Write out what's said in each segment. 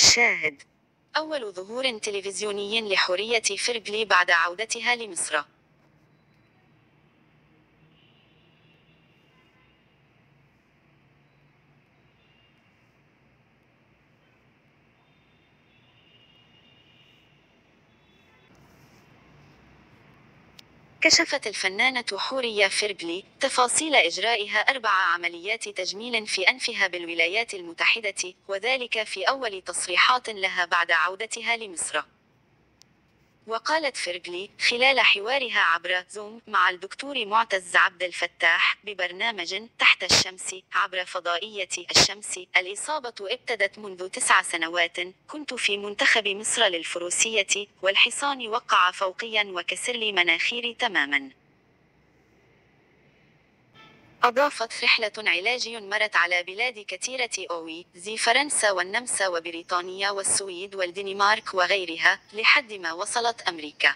الشاهد أول ظهور تلفزيوني لحورية فيرجلي بعد عودتها لمصر كشفت الفنانة حورية فيرجلي تفاصيل إجرائها أربع عمليات تجميل في أنفها بالولايات المتحدة وذلك في أول تصريحات لها بعد عودتها لمصر وقالت فيرجلي خلال حوارها عبر زوم مع الدكتور معتز عبد الفتاح ببرنامج تحت الشمس عبر فضائية الشمس الإصابة ابتدت منذ تسع سنوات كنت في منتخب مصر للفروسية والحصان وقع فوقيا وكسر لي مناخيري تماما أضافت رحلة علاجي مرت على بلاد كثيرة أوي زي فرنسا والنمسا وبريطانيا والسويد والدنمارك وغيرها لحد ما وصلت أمريكا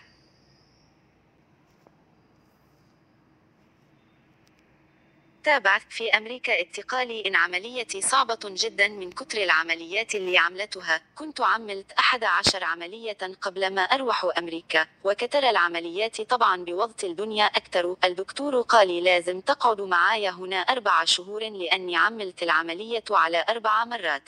تابعت في أمريكا اتقالي إن عمليتي صعبة جدا من كتر العمليات اللي عملتها كنت عملت أحد عشر عملية قبل ما أروح أمريكا وكتر العمليات طبعا بوضط الدنيا أكتر الدكتور قال لي لازم تقعد معايا هنا أربع شهور لأني عملت العملية على أربع مرات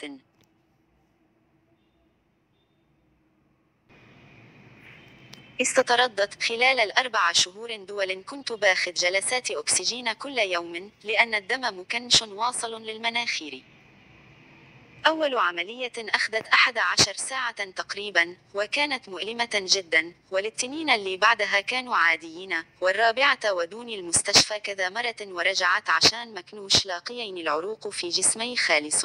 استطردت خلال الأربع شهور دول كنت باخذ جلسات أكسجين كل يوم لأن الدم مكنش واصل للمناخير أول عملية أخذت أحد عشر ساعة تقريبا وكانت مؤلمة جدا والاتنين اللي بعدها كانوا عاديين والرابعة ودوني المستشفى كذا مرة ورجعت عشان مكنوش لاقيين العروق في جسمي خالص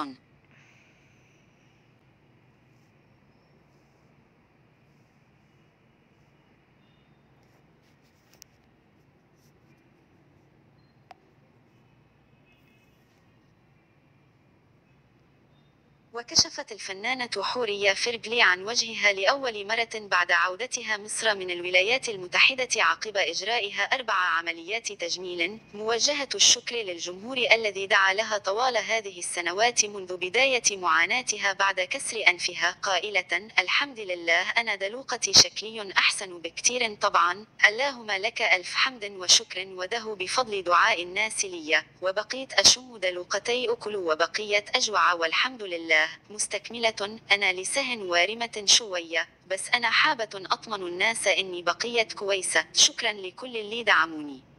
وكشفت الفنانة حورية فيرجلي عن وجهها لأول مرة بعد عودتها مصر من الولايات المتحدة عقب إجرائها أربع عمليات تجميل موجهة الشكر للجمهور الذي دعا لها طوال هذه السنوات منذ بداية معاناتها بعد كسر أنفها قائلة الحمد لله أنا دلوقتي شكلي أحسن بكتير طبعا اللهم لك ألف حمد وشكر وده بفضل دعاء الناس لي وبقيت أشم دلوقتي أكل وبقيت أجوع والحمد لله مستكملة أنا لسه وارمة شوية بس أنا حابة أطمن الناس إني بقيت كويسة شكرا لكل اللي دعموني